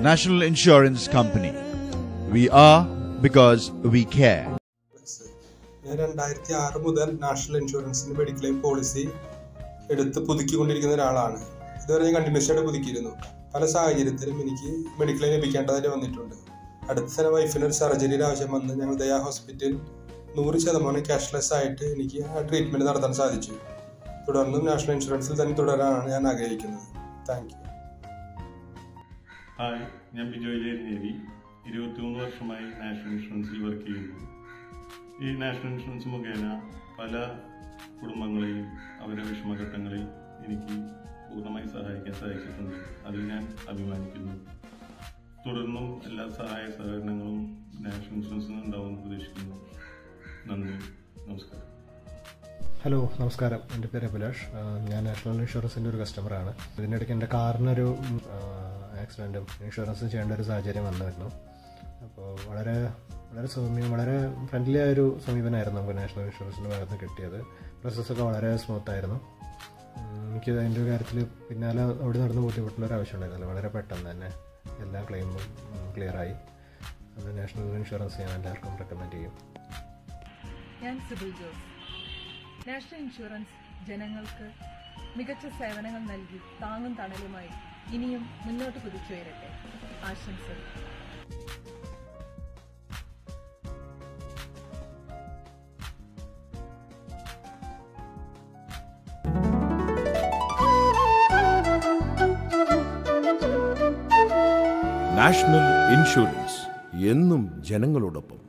National Insurance Company. We are because we care. ഞാൻ രണ്ടായിരത്തി ആറ് മുതൽ നാഷണൽ ഇൻഷുറൻസിന്റെ മെഡിക്ലെയിം പോളിസി എടുത്ത് പുതുക്കിക്കൊണ്ടിരിക്കുന്ന ഒരാളാണ് ഇതുവരെ ഞാൻ കണ്ടിന്യൂസ് ആയിട്ട് പുതുക്കിയിരുന്നു പല സാഹചര്യത്തിലും എനിക്ക് മെഡിക്ലെയിം ലഭിക്കേണ്ടതായിട്ട് വന്നിട്ടുണ്ട് അടുത്ത തന്നെ വൈഫിന് ഒരു സർജറിയുടെ ആവശ്യം വന്ന് ഞങ്ങൾ ദയാ ഹോസ്പിറ്റൽ നൂറ് ശതമാനം ക്യാഷ്ലെസ് ആയിട്ട് എനിക്ക് ആ ട്രീറ്റ്മെന്റ് നടത്താൻ സാധിച്ചു തുടർന്നും നാഷണൽ ഇൻഷുറൻസിൽ തന്നെ തുടരാനാണ് ഞാൻ ആഗ്രഹിക്കുന്നത് താങ്ക് യു ഹായ് ഞാൻ ബിജോയ് ജയനേരി ഇരുപത്തിമൂന്ന് വർഷമായി നാഷണൽ ഇൻഷുറൻസിൽ വർക്ക് ചെയ്യുന്നു ഈ നാഷണൽ ഇൻഷുറൻസ് മുഖേന പല കുടുംബങ്ങളെയും അവരുടെ വിഷമഘട്ടങ്ങളിൽ എനിക്ക് പൂർണ്ണമായി സഹായിക്കാൻ സാധിച്ചിട്ടുണ്ട് അതിൽ ഞാൻ അഭിമാനിക്കുന്നു തുടർന്നും എല്ലാ സഹായ സഹകരണങ്ങളും നാഷണൽ ഇൻഷുറൻസിൽ നിന്ന് ഉണ്ടാവുമെന്ന് പ്രതീക്ഷിക്കുന്നു നന്ദി നമസ്കാരം ഹലോ നമസ്കാരം എൻ്റെ പേര് അഭിലാഷ് ആ, ഞാൻ നാഷണൽ ഇൻഷുറൻസിൻ്റെ ഒരു കസ്റ്റമറാണ് ഇതിനിടയ്ക്ക് എൻ്റെ കാറിനൊരു ആക്സിഡൻറ്റും ഇൻഷുറൻസ് ചെയ്യേണ്ട ഒരു സാഹചര്യം വന്നിരുന്നു അപ്പോൾ വളരെ വളരെ സൗമ്യം വളരെ ഫ്രണ്ട്ലി ആയൊരു സമീപനമായിരുന്നു നമുക്ക് നാഷണൽ ഇൻഷുറൻസിൻ്റെ ഭാഗത്ത് നിന്ന് കിട്ടിയത് പ്രോസസ്സൊക്കെ വളരെ സ്മൂത്തായിരുന്നു ഉം, എനിക്ക് അതിൻ്റെ കാര്യത്തിൽ പിന്നാലെ അവിടെ നടന്ന് ബുദ്ധിമുട്ടുള്ള ഒരു ആവശ്യം ഉണ്ടായിരുന്നില്ല വളരെ പെട്ടെന്ന് തന്നെ എല്ലാ ക്ലെയിമും ക്ലിയറായി അത് നാഷണൽ ഇൻഷുറൻസ് ഞാൻ എല്ലാവർക്കും റെക്കമെൻഡ് ചെയ്യും ഞാൻ സിബിൽ ജോസ് നാഷണൽ ഇൻഷുറൻസ് ജനങ്ങൾക്ക് മികച്ച സേവനങ്ങൾ നൽകി താങ്ങും തണലുമായി ഇനിയും മുന്നോട്ട് കുതിച്ചുയരട്ടെ ആശംസകൾ നാഷണൽ ഇൻഷുറൻസ് എന്നും ജനങ്ങളോടൊപ്പം